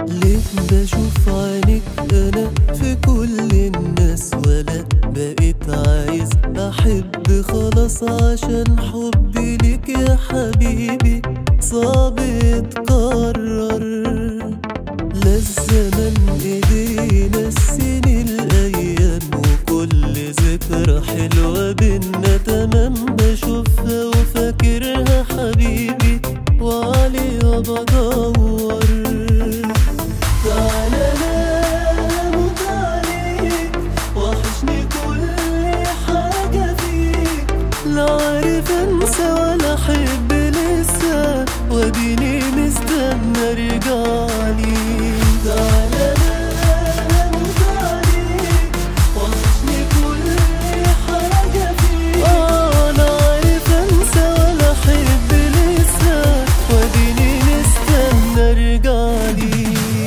ليه بشوف عينك انا في كل الناس ولا بقيت عايز احب خلاص عشان حبي ليك يا حبيبي صعب يتكرر لا الزمن ايدينا السنين الايام وكل ذكرى حلوه بينا تمام بشوفها وفاكرها حبيبي وعليها بدور تعالى نموت عليك وحشني كل حاجة فيك لا عارف انسى ولا احب لسه واديني مستنى ارجعلي تعالى نموت عليك وحشني كل حاجة فيك اه لا عارف انسى ولا احب لسه واديني مستنى ارجعلي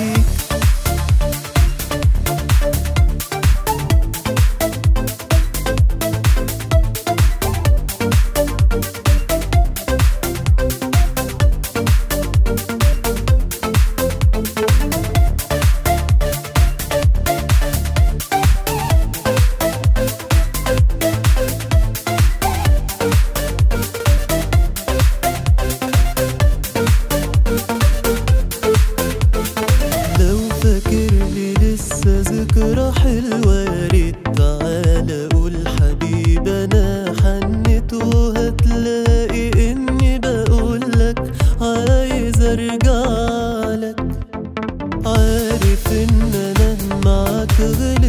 لو فاكرني لسه ذكرى حلوة يا ريت تعالى قول حبيب انا حنت وهتلاقي اني بقولك عايز ارجعلك عارف ان انا معاك غلي